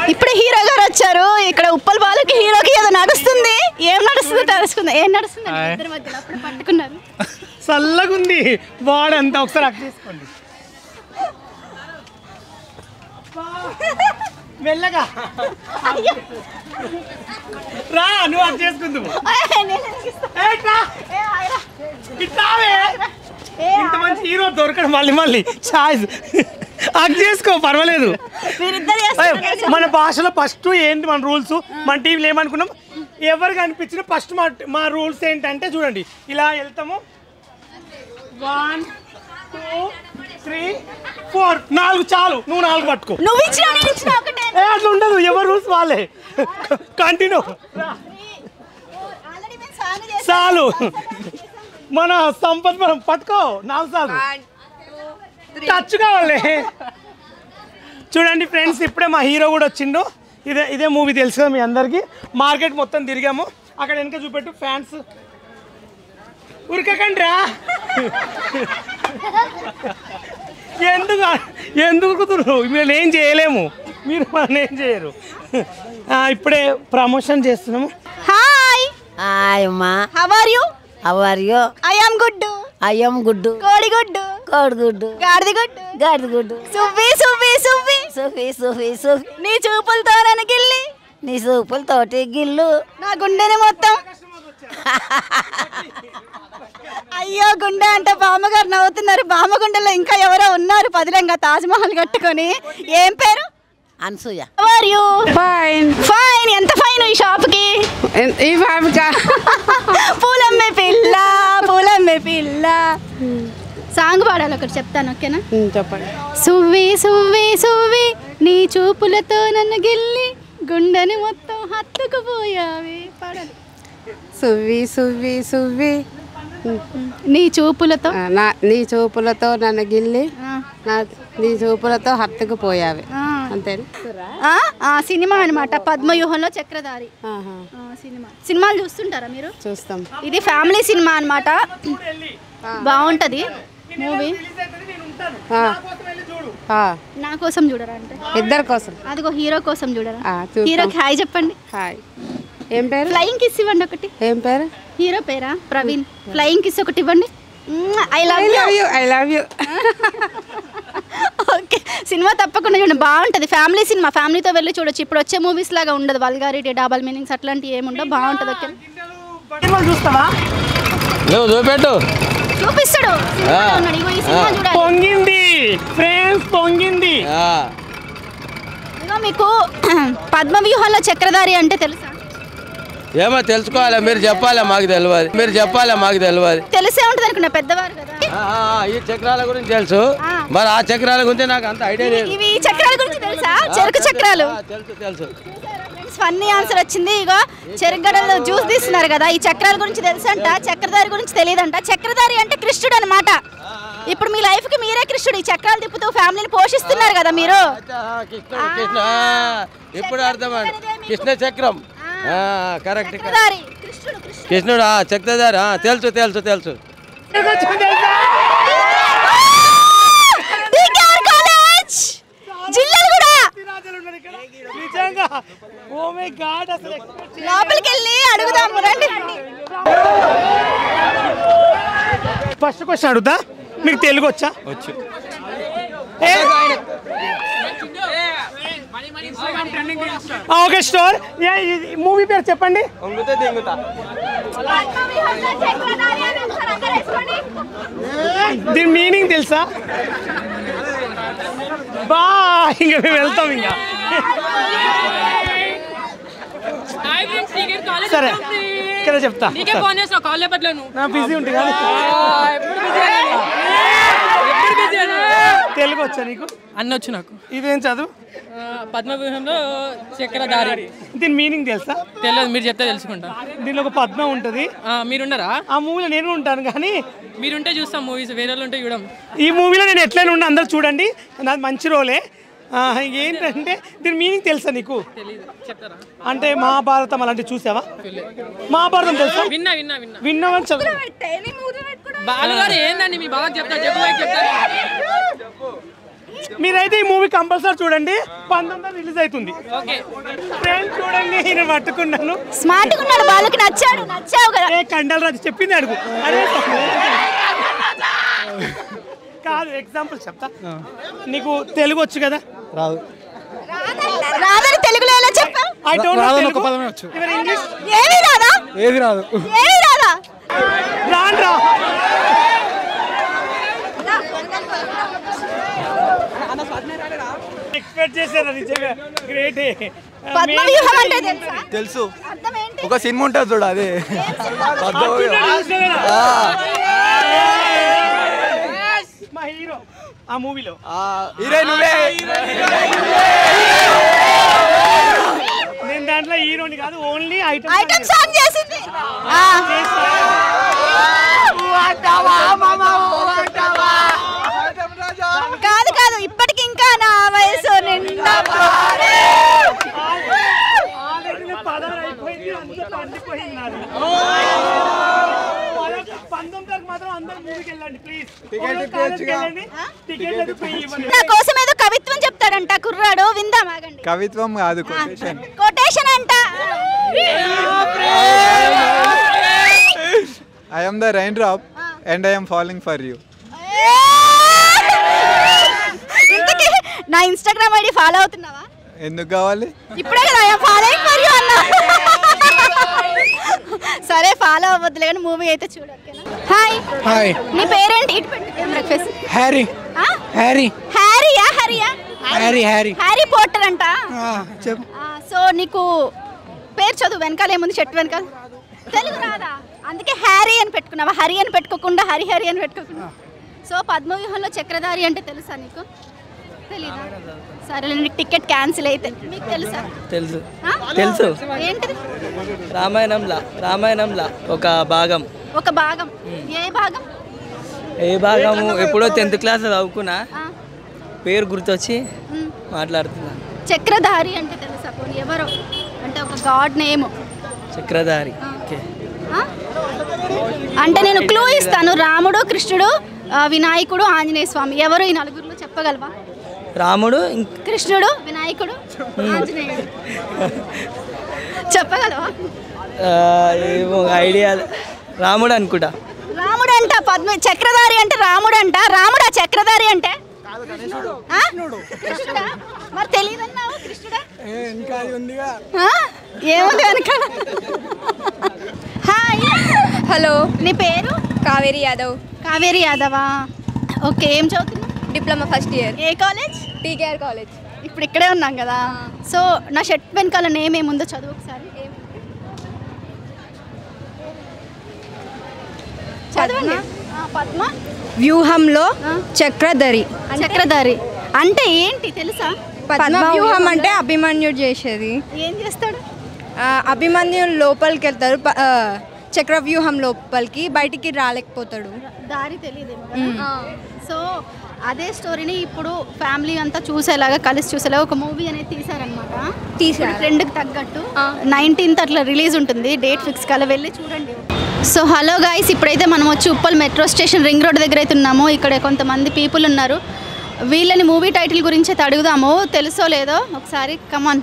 ఇప్పుడు హీరో గారు వచ్చారు ఇక్కడ ఉప్పల్ బాలకి హీరోకి ఏదో నడుస్తుంది ఏం నడుస్తుందో తెలుసుకుందాం ఏం నడుస్తుంది ఇద్దరి మధ్యలో అప్పుడు పట్టుకున్నారు చల్లగుంది వాడంతా ఒకసారి అక్ చేసుకోండి మెల్లగా రా నువ్వు అక్ చేసుకుందువు ఏయ్, నేను ఎందుకు ఇస్తా? ఏ, ఇట్రా. ఏ, ఆగురా. ఇట్లావే ఏ, ఇంత మంచి హీరో దొరకడం మళ్ళీ మళ్ళీ ఛాయిస్ అక్ చేసుకో పర్వాలేదు మీరిద్దరు అయ్యో, చేస్తారు మన భాషలో ఫస్ట్ ఏంటి మన రూల్స్ మన టీవీలో ఏమనుకున్నాం ఎవరు కనిపించినా ఫస్ట్ మా మా రూల్స్ ఏంటంటే చూడండి ఇలా వెళ్తాము వన్ టూ త్రీ ఫోర్ నాలుగు చాలు నువ్వు నాలుగు పట్టుకో నువ్వు ఇచ్చిన నేను ఇచ్చిన ఒకటే ఏ అట్లా ఉండదు ఎవరు రూల్స్ వాళ్ళే కంటిన్యూ ఆల్రెడీ మేము సాంగ్ చేసాం చాలు మన సంపత్ మనం పట్టుకో నాలుగు సార్లు టచ్ కావాలి చూడండి ఫ్రెండ్స్ ఇప్పుడే మా హీరో కూడా వచ్చిండు ఇదే ఇదే మూవీ తెలుసు కదా మీ అందరికీ మార్కెట్ మొత్తం తిరిగాము అక్కడ వెనక చూపెట్టు ఫ్యాన్స్ ఉరకకండి రా ఎందుకు ఎందుకు కుదురు మేము ఏం చేయలేము మీరు మనం ఏం చేయరు ఆ, ఇప్పుడే ప్రమోషన్ చేస్తున్నాము హాయ్ హాయ్ అమ్మా how are you how are you I am good అయ్యం గుడ్డు కోడి గుడ్డు కోడిగుడ్డు గాడిద గుడ్డు గాడిదగుడ్డు సువ్వి సువ్వి సువ్వి సుఫీ సుఫీ సుఫీ నీ చూపులతో నన్ను గిల్లి నీ సూపులతోటి గిల్లు నా గుండెని మొత్తం అయ్యో గుండె అంటే బామ్మగారు నవ్వుతున్నారు బామ్మగుండెలో ఇంకా ఎవరో ఉన్నారు పదిలంగా తాజ్మహల్ కట్టుకొని ఏం పేరు Anasuya are you fine fine ఎంత ఫైన్ ఈ షాప్ కి ఈ బాబుక పూలమ్మే పిల్ల పూలమ్మే పిల్ల సాంగ్ పాడాలి ఒకటి చెప్తాను ఓకేనా చెప్పండి సువ్వి సువ్వి సువ్వి నీ చూపులతో నన్ను గిల్లి గుండెని మొత్తం హత్తుకుపోయావి పాడాలి సువ్వి సువ్వి సువ్వి నీ చూపులతో ఆ, నా నీ చూపులతో నన్ను గిల్లి ఆ, నా నీ చూపులతో హత్తుకుపోయావి ఆ. అంతేనా ఆ, ఆ, సినిమా అనమాట పద్మవ్యూహంలో చక్రధారి ఆహా, ఆ, సినిమా సినిమాలు చూస్తుంటారా మీరు చూస్తాం ఇది ఫ్యామిలీ సినిమా అనమాట బాగుంటది మూవీ ఆ, ఆ, నా కోసం చూడరా అంటే ఇద్దరి కోసం అదిగో హీరో కోసం చూడరా ఆ, చూస్తాం. హీరోకి హాయ్ చెప్పండి హాయ్ ఏం పేరు ఫ్లయింగ్ కిస్ ఇవ్వండి ఒకటి ఏం పేరు హీరో పేరా ప్రవీణ్ ఫ్లయింగ్ కిస్ ఒకటి ఇవ్వండి I I love love you I love you okay cinema తప్పకుండా చూడండి బాగుంటుంది ఫ్యామిలీ సినిమా ఫ్యామిలీతో వెళ్ళి చూడొచ్చు ఇప్పుడు వచ్చే మూవీస్ లాగా ఉండదు వల్గారిటీ డబల్ మీనింగ్స్ అట్లాంటివి ఏమి ఉండవు బాగుంటుంది ఓకే సినిమాలు చూస్తావా నువ్వు చూపెట్టు చూపిస్తాడు సినిమాలో ఉన్నాడు. ఇగో ఈ సినిమా చూడాలి పొంగింది ఫ్రెండ్స్ పొంగింది ఆ, ఇగో మీకు పద్మవ్యూహంలో చక్రధారి అంటే తెలుసా ఏమో తెలుసుకోవాలి మీరు చెప్పాలి మాకు తెలియదు మీరు చెప్పాలి మాకు తెలియదు తెలిసే ఉంటుంది అనుకున్నా పెద్దవారు కదా ఆ, ఆ, ఈ చక్రాల గురించి తెలుసు ఆ. మరి ఆ చక్రాల గురించి నాకు అంత ఐడియా లేదు ఇవి ఈ చక్రాల గురించి తెలుసా చెరుకు చక్రాలు ఆ, తెలుసు తెలుసు ఫన్నీ ఆన్సర్ వచ్చింది ఇగో చెరుగడలో జ్యూస్ తీస్తున్నారు కదా ఈ చక్రాల గురించి తెలుసంట చక్రధారి గురించి తెలియదంట చక్రధారి అంటే కృష్ణుడు అనమాట ఇప్పుడు మీ లైఫ్ కి మీరే కృష్ణుడు ఈ చక్రాలు తిప్పుతూ ఫ్యామిలీని పోషిస్తున్నారు కదా మీరు అచ్చా, కృష్ణ కృష్ణ ఆ, ఇప్పుడు అర్థమైంది కృష్ణ చక్రం కరెక్ట్ కరెక్ట్ చక్రధారి కృష్ణుడు కృష్ణుడు కృష్ణుడు ఆ, చక్రధారి ఆ, తెలుసు తెలుసు తెలుసు DKR కాలేజ్ జిల్లాలు కూడా నిజంగా ఓ మై గాడ్ అసలు లోపలికి వెళ్ళి అడుగుదాం రండి ఫస్ట్ క్వశ్చన్ అడుగుతా మీకు తెలుగు వచ్చా వచ్చు ఓకే స్టోర్ మూవీ పేరు చెప్పండి దీని మీనింగ్ తెలుసా బా ఇంకా మేము వెళ్తాం ఇంకా సరే ఇక్కడ చెప్తా నీకే ఫోన్ చేస్తావు కాల్ లేపట్లేదు నువ్వు నా బిజీ ఉంటుంది కానీ ఎప్పుడు బిజీ ఎప్పుడు బిజీ తెలుగు వచ్చా నీకు అన్న వచ్చు నాకు ఇదేం చదువు ఆ, పద్మవ్యూహంలో చక్రధారి దీని మీనింగ్ తెలుసా తెలియదు మీరు చెప్తే తెలుసుకుంటా దీనిలో ఒక పద్మం ఉంటుంది ఆ, మీరున్నారా ఆ మూవీలో నేను ఉంటాను కానీ మీరుంటే చూస్తాం మూవీస్ వేరే వాళ్ళు ఉంటే చూడం ఈ మూవీలో నేను ఎట్లయినా ఉండి అందరూ చూడండి నాది మంచి రోలే ఆ, ఏంటంటే దీని మీనింగ్ తెలుసా నీకు తెలియదు చెప్తారా అంటే మహాభారతం అలాంటివి చూసావా మహాభారతం తెలుసా విన్నా విన్నా విన్నా విన్నామని చదువు బాలు గారు ఏందండి మీ బాగా చెప్తా చెప్పు బాగా చెప్తా మీరైతే ఈ మూవీ కంపల్సరీ చూడండి పంతొమ్మిది రిలీజ్ అవుతుంది ఫ్రెండ్ చూడండి నేను పట్టుకున్నాను స్మార్ట్ గా ఉన్నాడు వాళ్ళకి నచ్చాడు నచ్చావు కదా ఏ కండల్ రాజు చెప్పింది అడుగు అరే కాదు ఎగ్జాంపుల్ చెప్తా నీకు తెలుగు వచ్చు కదా రాదు రాదని తెలుగులో ఎలా చెప్పావు ఐ డోంట్ నో రాదని ఒక తెలుగు పదమే వచ్చు. ఇవర్ ఇంగ్లీష్ ఏమీ రాదా ఏది రాదు ఏమీ రాదా రాను రా ఎక్స్పెక్ట్ చేశారు నిజంగా గ్రేట్ పద్మవ్యూహం అంటే తెలుసా తెలుసు అర్థం ఏంటి ఒక సినిమా ఉంటుంది చూడు అదే మా హీరో ఆ మూవీలో హీరో నువ్వే నేను దాంట్లో హీరోని కాదు ఓన్లీ ఐటమ్ ఐటమ్ సాంగ్ చేసింది ఆ. కాదు కాదు ఇప్పటికి ఇంకా నా వయసు నిండా పాడే. పదహారు అయిపోయింది అంతా పండిపోయింది నాది. పంతొమ్మిది వరకు మాత్రం అందరూ మూవీకి వెళ్ళండి ప్లీజ్ వెళ్ళండి టికెట్ అది ఫ్రీ ఇవ్వండి నా కోసం ఏదో కవిత్వం చెప్తాడంట కుర్రాడు విందాం ఆగండి కవిత్వం కాదు కొటేషన్ కొటేషన్ అంట I am the rain drop and I am following for you ఇంతకీ నా ఇన్స్టాగ్రామ్ ఐడి ఫాలో అవుతున్నావా ఎందుకు కావాలి ఇప్పుడే కదా ఫాలోయింగ్ ఫర్ యూ అన్నా సరే ఫాలో అవ్వద్దులే కానీ మూవీ అయితే చూడు ఓకేనా హాయ్ హాయ్ నీ పేరేంటి ఇటు పెట్టు కెమెరా ఫేస్ హ్యారీ ఆ? హ్యారీ హ్యారీయా హరియా హ్యారీ హ్యారీ హ్యారీ పోటర్ అంట చెప్పు ఆ, సో నీకు పేరు చదువు వెనకాల ఏముంది చెట్టు వెనకాల తెలుగు రాదా అందుకే హ్యారీ అని పెట్టుకున్నావా హరి అని పెట్టుకోకుండా హరి హరి అని పెట్టుకోకుండా సో పద్మవ్యూహంలో చక్రధారి అంటే తెలుసా నీకు తెలీదా సరే నీకు టికెట్ క్యాన్సిల్ అయితే మీకు తెలుసా తెలుసు ఆ? తెలుసు. ఏంటిది రామాయణంలా రామాయణంలా ఒక భాగం ఒక భాగం ఏ భాగం ఏ భాగము ఎప్పుడో టెన్త్ క్లాస్ చదువుకున్నా ఆ, పేరు గుర్తొచ్చి ఉమ్. మాట్లాడుతున్నా చక్రధారి అంటే తెలుసా పోనీ ఎవరో అంటే ఒక గాడ్ నేమ్ చక్రధారి ఓకే అంటే నేను క్లూ ఇస్తాను రాముడు కృష్ణుడు ఆ, వినాయకుడు ఆంజనేయ స్వామి ఎవరు ఈ నలుగురిలో చెప్పగలవా రాముడు ఇంక్ కృష్ణుడు వినాయకుడు ఆంజనేయుడు చెప్పగలవా ఆ, ఏమో ఐడియా రాముడు అనుకుంటా రాముడు అంట పద్మ చక్రధారి అంటే రాముడు అంట రాముడా చక్రధారి అంటే ఆ? కృష్ణుడా మరి తెలియదన్నావు కృష్ణుడా ఇంకా అది ఉందిగా ఆ? ఏముంది వెనక హాయ్ హలో నీ పేరు కావేరి యాదవ్ కావేరి యాదవా ఓకే ఏం చదువుతున్నావు డిప్లొమా ఫస్ట్ ఇయర్ ఏ కాలేజ్ టీకేఆర్ కాలేజ్ ఇప్పుడు ఇక్కడే ఉన్నాం కదా సో నా షర్ట్ వెనకాల నేమ్ ఏముందో చదువు ఒకసారి చదవండి ఆ, పద్మ వ్యూహంలో ఆ. చక్రధరి చక్రధారి అంటే ఏంటి తెలుసా పద్మ వ్యూహం అంటే అభిమన్యుడు చేసేది ఏం చేస్తాడు ఆ, అభిమన్యుడు లోపలికి వెళ్తారు ప- ఆ, చక్ర వ్యూహం లోపలికి బయటికి రాలేకపోతాడు దారి తెలియదేమో కదా సో అదే స్టోరీని ఇప్పుడు ఫ్యామిలీ అంతా చూసేలాగా కలిసి చూసేలాగా ఒక మూవీ అనేది తీసారనమాట తీశారు. ట్రెండ్కి తగ్గట్టు నైన్టీన్త్ అట్లా రిలీజ్ ఉంటుంది డేట్ ఫిక్స్ కల వెళ్ళి చూడండి సో హలో గాయస్ ఇప్పుడైతే మనం వచ్చి Uppal metro station ring road దగ్గర అయితే ఉన్నాము ఇక్కడ కొంతమంది పీపుల్ ఉన్నారు వీళ్ళని మూవీ టైటిల్ గురించి అయితే అడుగుదాము తెలుసో లేదో ఒకసారి కమాన్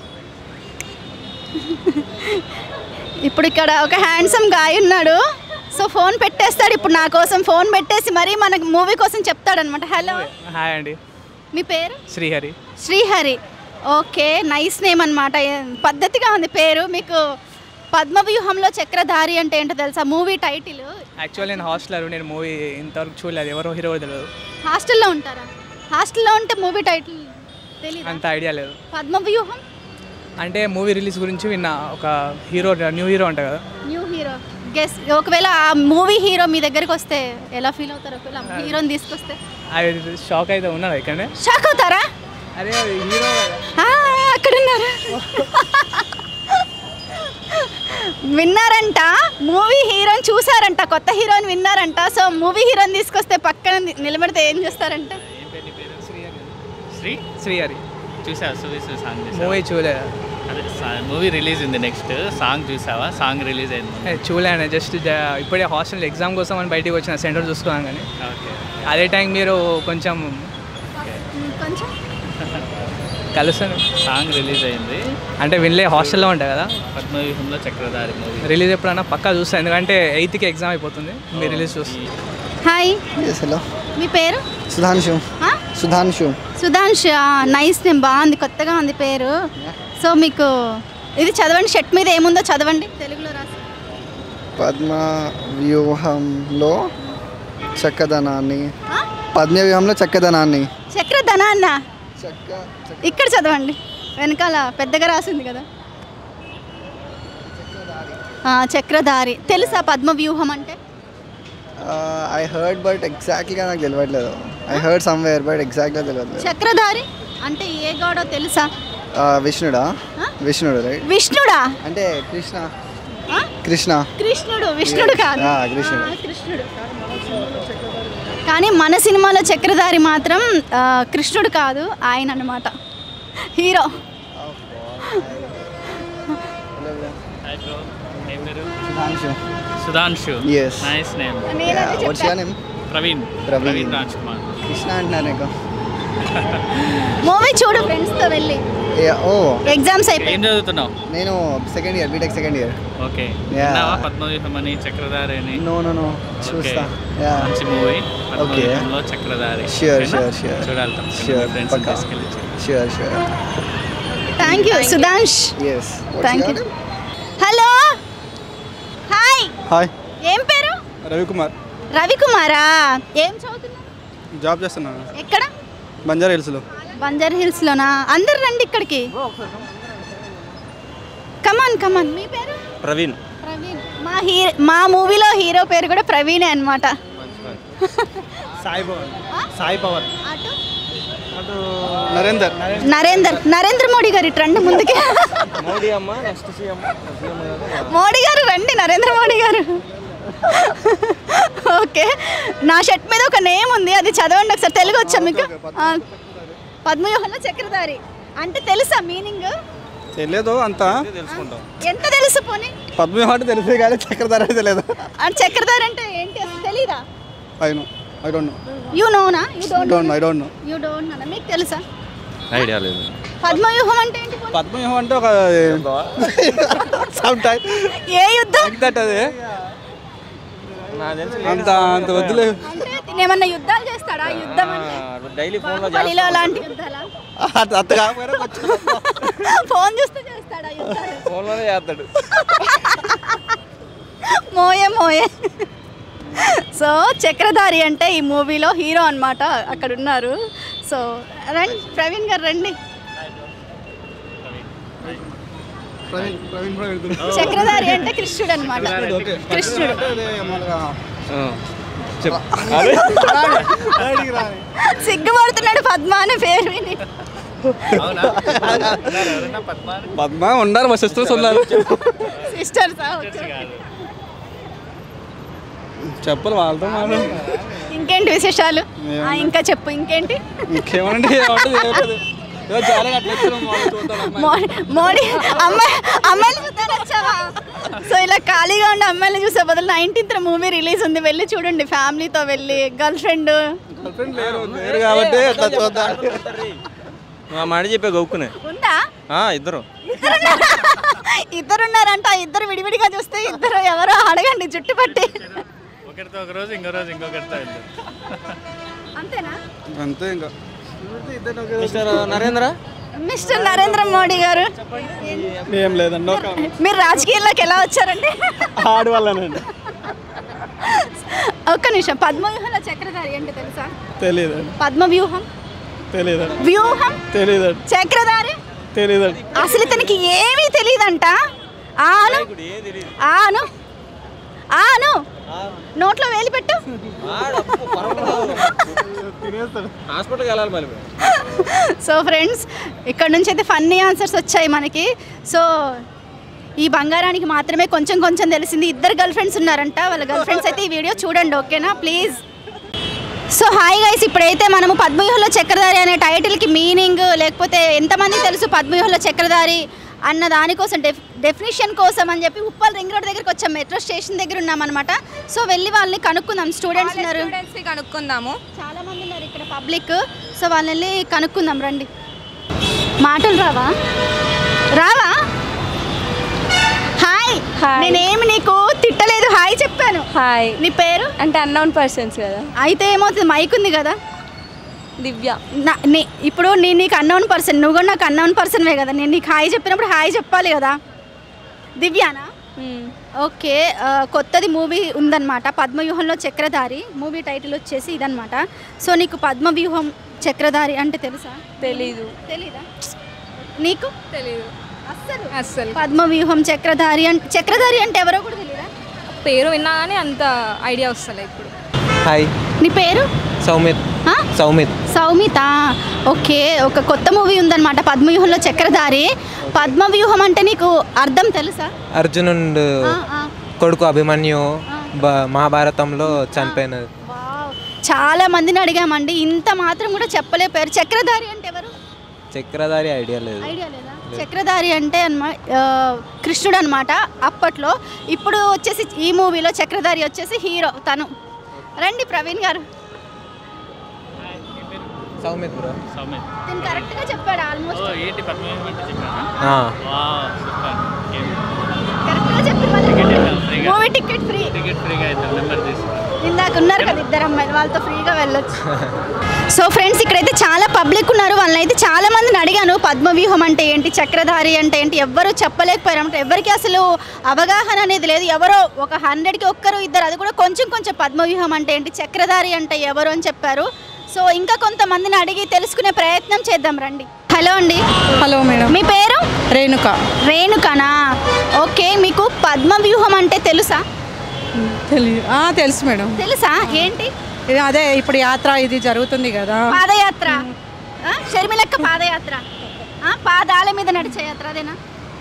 ఇప్పుడు ఇక్కడ ఒక హ్యాండ్సమ్ గాయ ఉన్నాడు సో ఫోన్ పెట్టేస్తాడు ఇప్పుడు నా కోసం ఫోన్ పెట్టేసి మరీ మనకు మూవీ కోసం చెప్తాడనమాట హలో హాయ్ అండి మీ పేరు Srihari Srihari okay nice name అనమాట పద్ధతిగా ఉంది పేరు మీకు పద్మవ్యూహంలో చక్రధారి అంటే ఏంటో తెలుసా మూవీ టైటిల్ యాక్చువల్ నేను హాస్టలర్ నేను మూవీ ఇంతవరకు చూడలేదు ఎవరో హీరో తెలియదు హాస్టల్లో ఉంటారా హాస్టల్లో ఉంటే మూవీ టైటిల్ తెలియదు అంత ఐడియా లేదు పద్మవ్యూహం అంటే మూవీ రిలీజ్ గురించి విన్న ఒక హీరో న్యూ హీరో అంట కదా న్యూ హీరో గెస్ ఒకవేళ ఆ మూవీ హీరో మీ దగ్గరికి వస్తే ఎలా ఫీల్ అవుతారు ఒకవేళ హీరోని తీసుకొస్తే అది షాక్ అయితే ఉన్నాడు ఇక్కడనే షాక్ అవుతారా అదే అది హీరో ఆ, అక్కడ ఉన్నారు విన్నారంట మూవీ హీరోని చూసారంట కొత్త హీరోని విన్నారంట సో మూవీ హీరోని తీసుకొస్తే పక్కన ని- నిలబడితే ఏం చేస్తారంట శ్రీ శ్రీహరి చూసావా సువీస్ సాంగ్ మూవీ చూడలేదు అదే మూవీ రిలీజ్ ఉంది నెక్స్ట్ సాంగ్ చూసావా సాంగ్ రిలీజ్ అయింది ఏ, చూడలేను జస్ట్ ఇప్పుడే హాస్టల్ ఎగ్జామ్ కోసం అని బయటికి వచ్చిన సెంటర్ చూసుకున్నాను కానీ ఓకే అదే టైం మీరు కొంచెం కలుస్తాను సాంగ్ రిలీజ్ అయింది అంటే వినలే హాస్టల్లో ఉంటాయి కదా పద్మవ్యూహంలో చక్రధారి మూవీ రిలీజ్ ఎప్పుడైనా పక్కా చూస్తాను ఎందుకంటే ఎయిత్కి ఎగ్జామ్ అయిపోతుంది మీరు రిలీజ్ చూస్తుంది హాయ్ హలో మీ పేరు సుధాంశు ఆ? సుధాంశు సుధాంష్ నైస్ నేమ్ బాగుంది కొత్తగా ఉంది పేరు సో మీకు ఇది చదవండి షర్ట్ మీద ఏముందో చదవండి తెలుగులో రాసి పద్మ వ్యూహంలో చక్కదనాన్ని పద్మ వ్యూహంలో చక్కదనాన్ని చక్రధన అన్న ఇక్కడ చదవండి వెనకాల పెద్దగా రాసింది కదా ఆ, చక్రధారి తెలుసా పద్మ వ్యూహం అంటే ఐ హర్డ్ బట్ ఎగ్జాక్ట్లీగా నాకు తెలియట్లేదు ఐ హర్డ్ సమ్వేర్ బట్ ఎగ్జాక్ట్గా తెలియట్లేదు చక్రధారి అంటే ఏ గాడో తెలుసా Uh, విష్ణుడా విష్ణుడు రైట్ విష్ణుడా అంటే కృష్ణ ఆ? కృష్ణ కృష్ణుడు విష్ణుడు కాదు ఆ, కృష్ణుడు. ఆ, కృష్ణుడు కానీ మన సినిమాలో చక్రధారి మాత్రం ఆ, కృష్ణుడు కాదు ఆయన అన్నమాట hero Sudhanshu Sudhanshu Yes. Nice name నేనదే what's your name Praveen Praveen. Praveen Raj Kumar Krishna అంటున్నాను నీకు మూవీ చూడు ఫ్రెండ్స్ తో వెళ్ళి ఓ ఎగ్జామ్స్ ఏం అయిపోయి చదువుతున్నావు నేను second year BTech second year okay Yeah. విన్నావా పద్మవ్యూహం అని చక్రధారి అని నో నో నో ఓకే చూస్తా Yeah. మంచి మూవీ పద్మవ్యూహంలో చక్రధారి Sure, ఓకేనా? sure, sure. చూడాలి Sure, ఫ్రెండ్స్ పక్కా. తీసుకెళ్ళి చూడు. Sure sure thank you Sudhansh yes thank you hello hi hi ఏం పేరు రవికుమార్ రవికుమారా ఏం చదువుతున్నారు జాబ్ చేస్తున్నాను ఎక్కడ బంజారా హిల్స్లో బంజారా హిల్స్ లోనా అందరు రండి ఇక్కడికి కమాన్ కమాన్ మీ పేరు ప్రవీణ్ ప్రవీణ్ మా హీరో మా మూవీలో హీరో పేరు కూడా ప్రవీణే అన్నమాట సాయి పవన్ సాయి పవన్ అటు అటు నరేందర్ నరేందర్ నరేంద్ర మోడీ గారు ఇటు రండి ముందుకి మోడీ అమ్మ నెక్స్ట్ సీఎం మోడీ గారు రండి నరేంద్ర మోడీ గారు ఓకే నా షర్ట్ మీద ఒక నేమ్ ఉంది అది చదవండి ఒకసారి తెలుగు వచ్చా మీకు ఆ, పద్మవ్యూహంలో చక్రధారి అంటే తెలుసా మీనింగ్ తెలియదు అంతా తెలుసుకుంటాం ఎంత తెలుసు పోనీ పద్మవ్యూహం అంటే తెలిసే కానీ చక్రధార అంటే తెలియదు అంటే చక్రధారి అంటే ఏంటి అసలు తెలీదా I know I don't know you నోనా you don't don't know I don't know you don't know మీకు తెలుసా ఐడియా లేదు పద్మవ్యూహం అంటే ఏంటి పోనీ? పద్మవ్యూహం అంటే ఒక సమ్ టైం ఏ యుద్ధం దట్ అది అంత అంత వద్దులే అంటే తిను ఏమన్నా యుద్ధాలు చేస్తాడా యుద్ధం అంటే డైలీ ఫోన్ లో బాహుబలిలో అలాంటి యుద్ధాలా అంత అంత కాకపోయినా కొంచెం ఫోన్ చూస్తూ చేస్తాడా యుద్ధాలు ఫోన్ లోనే చేస్తాడు మోయే మోయే సో చక్రధారి అంటే ఈ మూవీలో హీరో అన్నమాట అక్కడ ఉన్నారు సో రండి ప్రవీణ్ గారు రండి ప్రవీణ్ ప్రవీణ్ కూడా వెళ్తున్నాడు. చక్రధారి అంటే కృష్ణుడు అనమాట ఓకే. కృష్ణుడు అదే మామూలుగా చెప్పు బయటికి రాని. సిగ్గుపడుతున్నాడు పద్మ అనే పేరు విని పద్మ ఉన్నారు మా సిస్టర్స్ ఉన్నారు సిస్టర్స్ చెప్పాలి వాళ్ళతో మాట్లాడు ఇంకేంటి విశేషాలు ఆ, ఇంకా చెప్పు ఇంకేంటి ఇంకేమనండి ఏమంటే చేయలేదు ఏదో జాలీగా అట్లా వచ్చాను, వాళ్ళు చూద్దాం అమ్మాయి. మోడీ మోడీ అమ్మాయి అమ్మాయిలు చూద్దాని వచ్చావా సో ఇలా ఖాళీగా ఉండే అమ్మాయిలు చూసే బదులు నైన్టీన్త్ మూవీ రిలీజ్ ఉంది వెళ్ళి చూడండి ఫ్యామిలీతో వెళ్ళి గర్ల్ ఫ్రెండ్ Girlfriend లేరు లేరు కాబట్టి అట్లా చూద్దాం మా మాట చెప్పే గౌక్కునే ఉందా ఆ, ఇద్దరు ఇద్దరు ఉన్నారంట ఆ ఇద్దరు విడివిడిగా చూస్తే ఇద్దరు ఎవరో అడగండి జుట్టు పట్టి ఒకరితో ఒక రోజు ఇంకో రోజు ఇంకొకరితో వెళ్తాం అంతేనా అంతే ఇంకా మిస్టర్ నరేంద్ర మిస్టర్ నరేంద్ర మోడీ గారు ఏం లేదండి ఒక మీరు రాజకీయాల్లోకి ఎలా వచ్చారండి ఆడవాళ్ళనండి ఒక్క నిమిషం పద్మవ్యూహంలో చక్రధారి ఏంటి తెలుసా తెలియదండి పద్మ వ్యూహం తెలియదండి వ్యూహం తెలియదండి చక్రధారి తెలియదండి అసలు ఇతనికి ఏమీ తెలియదంట ఆను ఆను ఆను నోట్లో వేలి పెట్టు హాస్పిటల్కి వెళ్ళాలి మళ్ళీ సో ఫ్రెండ్స్ ఇక్కడ నుంచి అయితే ఫన్నీ ఆన్సర్స్ వచ్చాయి మనకి సో ఈ బంగారానికి మాత్రమే కొంచెం కొంచెం తెలిసింది ఇద్దరు గర్ల్ ఫ్రెండ్స్ ఉన్నారంట వాళ్ళ గర్ల్ ఫ్రెండ్స్ అయితే ఈ వీడియో చూడండి ఓకేనా ప్లీజ్ సో హాయ్ గైస్ ఇప్పుడైతే మనము పద్మవ్యూహంలో చక్రధారి అనే టైటిల్కి మీనింగ్ లేకపోతే ఎంతమంది తెలుసు పద్మవ్యూహంలో చక్రధారి అన్న దానికోసం డెఫ్ డెఫినేషన్ కోసం అని చెప్పి ఉప్పల్ రింగ్ రోడ్ దగ్గరికి వచ్చాం మెట్రో స్టేషన్ దగ్గర ఉన్నామన్నమాట సో వెళ్ళి వాళ్ళని కనుక్కుందాం స్టూడెంట్స్ ఉన్నారు స్టూడెంట్స్ని కనుక్కుందాము చాలా మంది ఉన్నారు ఇక్కడ పబ్లిక్ సో వాళ్ళని వెళ్ళి కనుక్కుందాం రండి మాటలు రావా రావా హాయ్ నేనేమి నీకు తిట్టలేదు హాయ్ చెప్పాను హాయ్ నీ పేరు అంటే అన్నౌన్ పర్సన్స్ కదా అయితే ఏమవుతుంది మైక్ ఉంది కదా దివ్య నా నీ- ఇప్పుడు నేను నీకు అన్నౌన్ పర్సన్ నువ్వు కూడా నాకు అన్నౌన్ పర్సన్వే కదా నేను నీకు హాయ్ చెప్పినప్పుడు హాయ్ చెప్పాలి కదా దివ్యానా ఓకే ఆ, కొత్తది మూవీ ఉందన్నమాట పద్మవ్యూహంలో చక్రధారి మూవీ టైటిల్ వచ్చేసి ఇదన్నమాట సో నీకు పద్మవ్యూహం చక్రధారి అంటే తెలుసా తెలీదు తెలీదా నీకు తెలీదు అస్సలు అస్సలు పద్మవ్యూహం చక్రధారి అంటే చక్రధారి అంటే ఎవరో కూడా తెలియదా పేరు విన్నా కానీ అంత ఐడియా వస్తలే ఇప్పుడు హాయ్ నీ పేరు సౌమిత్ ఆ? సౌమిత్ సౌమిత ఓకే ఒక కొత్త మూవీ ఉందన్నమాట పద్మవ్యూహంలో చక్రధారి పద్మవ్యూహం అంటే నీకు అర్థం తెలుసా అర్జునుడు ఆ, ఆ. కొడుకు అభిమన్యు బ- మహాభారతంలో చనిపోయినది చాలా మందిని అడిగామండి ఇంత మాత్రం కూడా చెప్పలేపారు చక్రధారి అంటే ఎవరు చక్రధారి ఐడియా లేదు ఐడియా లేదా చక్రధారి అంటే అన్నమా ఆ, కృష్ణుడు అనమాట అప్పట్లో ఇప్పుడు వచ్చేసి ఈ మూవీలో చక్రధారి వచ్చేసి హీరో తను రండి ప్రవీణ్ గారు సౌమిత్ బ్రో సౌమిత్ నేను కరెక్ట్గా చెప్పాడు ఆల్మోస్ట్ ఓ ఏంటి పద్మనాభం అంటే చెప్పారా ఆ. వావ్ సూపర్ ఏం కరెక్ట్గా చెప్పి టికెట్ ఇద్దాం ఫ్రీగా మూవీ టికెట్ ఫ్రీ టికెట్ ఫ్రీగా ఇద్దాం నెంబర్ తీసుకో ఇందాక ఉన్నారు కదా ఇద్దరు అమ్మాయిలు వాళ్ళతో ఫ్రీగా వెళ్ళొచ్చు సో ఫ్రెండ్స్ ఇక్కడైతే చాలా పబ్లిక్ ఉన్నారు వాళ్ళని అయితే చాలా మందిని అడిగాను పద్మవ్యూహం అంటే ఏంటి చక్రధారి అంటే ఏంటి ఎవ్వరు చెప్పలేకపోయారు అంటే ఎవరికి అసలు అవగాహన అనేది లేదు ఎవరో ఒక హండ్రెడ్కి ఒక్కరు ఇద్దరు అది కూడా కొంచెం కొంచెం పద్మవ్యూహం అంటే ఏంటి చక్రధారి అంటే ఎవరు అని చెప్పారు సో ఇంకా కొంతమందిని అడిగి తెలుసుకునే ప్రయత్నం చేద్దాం రండి హలో అండి హలో మేడం మీ పేరు రేణుక రేణుకనా ఓకే మీకు పద్మవ్యూహం అంటే తెలుసా తెలియదు ఆ, తెలుసు మేడం తెలుసా ఏంటి ఇది అదే ఇప్పుడు యాత్ర ఇది జరుగుతుంది కదా పాదయాత్ర ఆ, షర్మిలక్క పాదయాత్ర ఆ, పాదాల మీద నడిచే యాత్ర అదేనా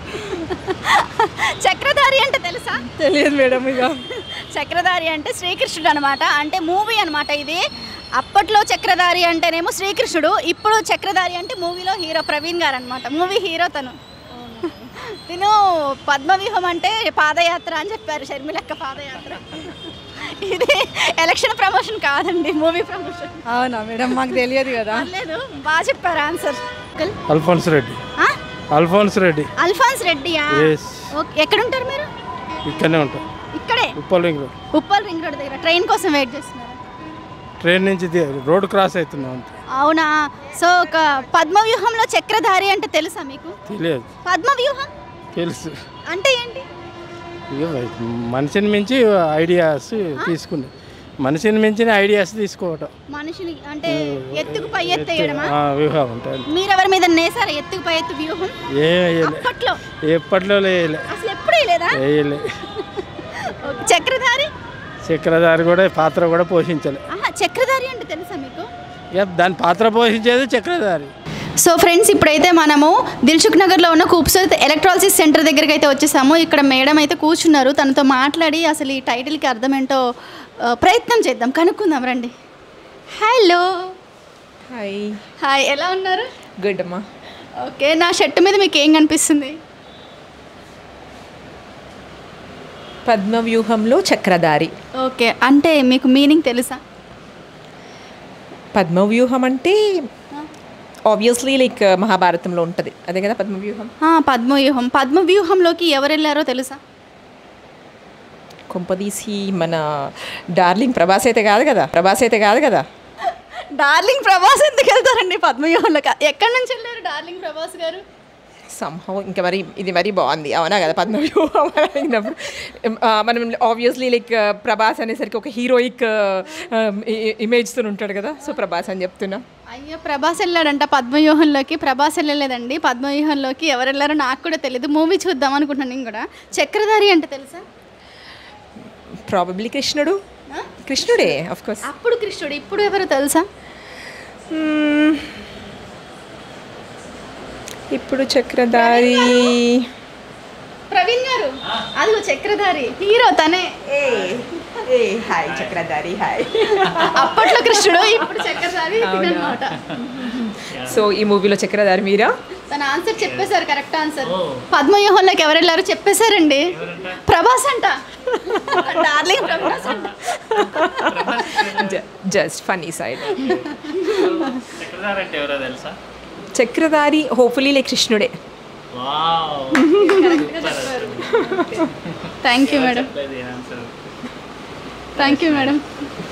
చక్రధారి అంటే తెలుసా తెలియదు మేడం ఇక చక్రధారి అంటే శ్రీకృష్ణుడు అనమాట అంటే మూవీ అనమాట ఇది అప్పట్లో చక్రధారి అంటేనేమో శ్రీకృష్ణుడు ఇప్పుడు చక్రధారి అంటే మూవీలో హీరో ప్రవీణ్ గారు అనమాట మూవీ హీరో తను తిను పద్మవ్యూహం అంటే పాదయాత్ర అని చెప్పారు షర్మిలక్క పాదయాత్ర ఇది ఎలక్షన్ ప్రమోషన్ కాదండి మూవీ ప్రమోషన్ అవునా మేడం మాకు తెలియదు కదా లేదు బాగా చెప్పారు answer Alphonse Reddy Alphonse Reddy Alphonse రెడ్డియా Yes. ఓకే ఎక్కడ ఉంటారు మీరు ఇక్కడనే ఉంటాం ఇక్కడే Uppal ring road Uppal ring road దగ్గర ట్రైన్ కోసం వెయిట్ చేస్తున్నారు ట్రైన్ నుంచి ది- రోడ్ క్రాస్ అవుతున్నాం అంతే అవునా సో ఒక పద్మవ్యూహంలో చక్రధారి అంటే తెలుసా మీకు తెలియదు పద్మవ్యూహం తెలుసు అంటే ఏంటి ఇక మనిషిని మించి ఐడియాస్ తీసుకుని మనిషిని మించిన ఐడియాస్ తీసుకోవటం మనిషిని అంటే ఎత్తుకు పై ఎత్తు వేయడమా ఆ, వ్యూహం ఉంటుంది మీరెవరి మీద నేసారా ఎత్తుకు పై ఎత్తు వ్యూహం ఏం వేయలే అప్పట్లో ఎప్పట్లో వేయలే అసలు ఎప్పుడు లేదా వేయలే చక్రధారి చక్రధారి కూడా పాత్ర కూడా పోషించలే ఆహా చక్రధారి అంటే తెలుసా మీకు ఇక దాని పాత్ర పోషించేది చక్రధారి సో ఫ్రెండ్స్ ఇప్పుడైతే మనము దిల్సుఖ్ నగర్లో ఉన్న కూప్సత్ ఎలక్ట్రాలసిస్ సెంటర్ దగ్గరికి అయితే వచ్చేసాము ఇక్కడ మేడం అయితే కూర్చున్నారు తనతో మాట్లాడి అసలు ఈ టైటిల్కి అర్థం ఏంటో ఆ, ప్రయత్నం చేద్దాం కనుక్కుందాం రండి హలో హాయ్ హాయ్ ఎలా ఉన్నారు గుడ్ అమ్మా ఓకే నా షర్ట్ మీద మీకు ఏం కనిపిస్తుంది పద్మవ్యూహంలో చక్రధారి ఓకే అంటే మీకు మీనింగ్ తెలుసా పద్మవ్యూహం అంటే ఆబ్వియస్లీ లైక్ మహాభారతంలో ఉంటుంది అదే కదా పద్మవ్యూహం ఆ, పద్మవ్యూహం పద్మవ్యూహంలోకి ఎవరు వెళ్ళారో తెలుసా కొంపదీసి మన డార్లింగ్ ప్రభాస్ అయితే కాదు కదా ప్రభాస్ అయితే కాదు కదా డార్లింగ్ ప్రభాస్ ఎందుకు వెళ్తారండి పద్మవ్యూహంలోకి ఎక్కడి నుంచి వెళ్ళారు డార్లింగ్ ప్రభాస్ గారు సంహవ్ ఇంకా మరి ఇది మరి బాగుంది అవునా కదా పద్మవ్యూహం అని అడిగినప్పుడు ఆ, మనం ఆబ్వియస్లీ లైక్ ప్రభాస్ అనేసరికి ఒక హీరోయిక్ ఇమేజ్తో ఉంటాడు కదా సో ప్రభాస్ అని చెప్తున్నా అయ్యో ప్రభాస్ వెళ్ళాడంట పద్మవ్యూహంలోకి ప్రభాస్ వెళ్ళలేదండి పద్మవ్యూహంలోకి ఎవరు వెళ్ళారో నాకు కూడా తెలియదు మూవీ చూద్దాం అనుకుంటున్నాను నేను కూడా చక్రధారి అంటే తెలుసా ప్రాబబ్లీ కృష్ణుడు కృష్ణుడే ఆఫ్ కోర్స్ అప్పుడు కృష్ణుడు ఇప్పుడు ఎవరు తెలుసా ఇప్పుడు చక్రధారి ప్రవీణ్ గారు అదిగో చక్రధారి హీరో తనే ఏ హాయ్ చక్రధారి హాయ్ అప్పట్లో కృష్ణుడు ఇప్పుడు చక్రధారి అవునా? అనమాట సో ఈ మూవీలో చక్రధారి మీరా తన ఆన్సర్ చెప్పేశారు కరెక్ట్ ఆన్సర్ పద్మవ్యూహంలోకి ఎవరు వెళ్ళారో చెప్పేశారండి ప్రభాస్ అంట డార్లింగ్ ప్రభాస్ అంట జస్ట్ ఫనీ సైడ్ చక్రధారి అంటే ఎవరో తెలుసా చక్రధారి హోప్ఫుల్లీ లైక్ కృష్ణుడే thank you madam thank you madam